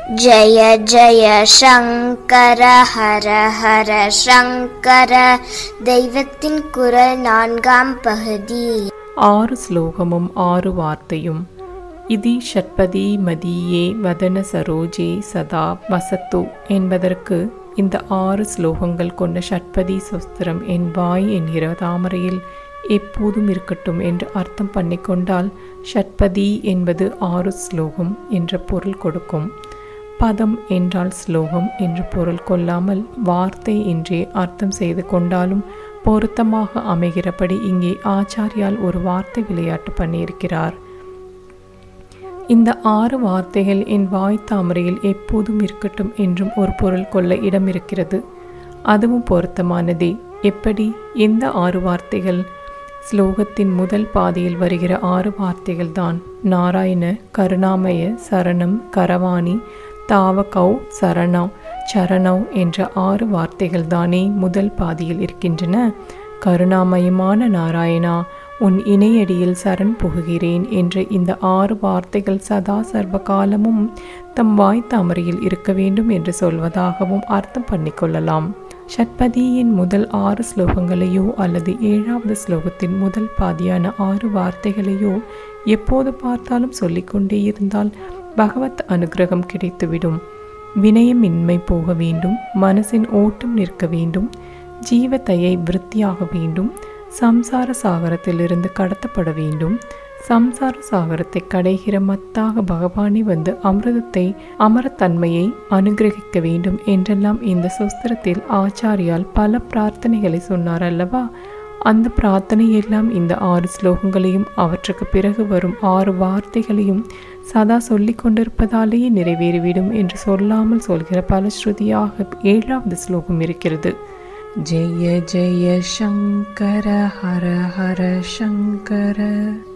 जय जय शङ्कर हर हर शङ्कर தெய்வத்தின் குரல் நான்காம் பகுதி ஆறு ஸ்லோகமும் ஆறு வார்த்தையும் இதி ஷட்பதி மதியே வதன சரோஜே சதா வசத்து என்பதற்கு இந்த ஆறு ஸ்லோகங்கள் கொண்ட ஷட்பதி சொஸ்திரம் என் வாய் என்கிற தாமரையில் எப்போதும் இருக்கட்டும் என்று அர்த்தம் பண்ணிக்கொண்டால் ஷட்பதி என்பது ஆறு ஸ்லோகம் என்ற பொருள் கொடுக்கும் பதம் என்றால் ஸ்லோகம் என்று பொருள் கொள்ளாமல் வார்த்தை என்றே அர்த்தம் செய்து கொண்டாலும் பொருத்தமாக அமைகிறபடி இங்கே ஆச்சாரியால் ஒரு வார்த்தை விளையாட்டு பண்ணியிருக்கிறார் இந்த ஆறு வார்த்தைகள் என் வாய் தாமரையில் எப்போதும் இருக்கட்டும் என்றும் ஒரு பொருள் கொள்ள இடம் இருக்கிறது அதுவும் பொருத்தமானதே எப்படி எந்த ஆறு வார்த்தைகள் ஸ்லோகத்தின் முதல் பாதியில் வருகிற ஆறு வார்த்தைகள் தான் நாராயண கருணாமய சரணம் கரவாணி தாவகௌ சரணா சரணவ் என்ற ஆறு வார்த்தைகள் தானே முதல் பாதியில் இருக்கின்றன கருணாமயமான நாராயணா உன் இணையடியில் சரண் புகுகிறேன் என்ற இந்த ஆறு வார்த்தைகள் சதா சர்வ காலமும் தம் வாய் தாமரையில் இருக்க வேண்டும் என்று சொல்வதாகவும் அர்த்தம் பண்ணிக்கொள்ளலாம் ஷட்பதியின் முதல் ஆறு ஸ்லோகங்களையோ அல்லது ஏழாவது ஸ்லோகத்தின் முதல் பாதியான ஆறு வார்த்தைகளையோ எப்போது பார்த்தாலும் சொல்லிக்கொண்டே இருந்தால் பகவத் அனுகிரகம் கிடைத்துவிடும் வினயமின்மை போக வேண்டும் மனசின் ஓட்டம் நிற்க வேண்டும் ஜீவத்தையை விருத்தியாக வேண்டும் சம்சார சாகரத்திலிருந்து கடத்தப்பட வேண்டும் சம்சார சாகரத்தை கடைகிற மத்தாக பகவானே வந்து அமிர்தத்தை அமரத்தன்மையை அனுகிரகிக்க வேண்டும் என்றெல்லாம் இந்த சுஸ்திரத்தில் ஆச்சாரியால் பல பிரார்த்தனைகளை சொன்னார் அல்லவா அந்த பிரார்த்தனை எல்லாம் இந்த ஆறு ஸ்லோகங்களையும் அவற்றுக்கு பிறகு வரும் ஆறு வார்த்தைகளையும் சதா சொல்லிக் கொண்டிருப்பதாலேயே நிறைவேறிவிடும் என்று சொல்லாமல் சொல்கிற பலஸ்ருதியாக ஏழாவது ஸ்லோகம் இருக்கிறது ஜெய ஜெய சங்கர ஹர ஹர சங்கர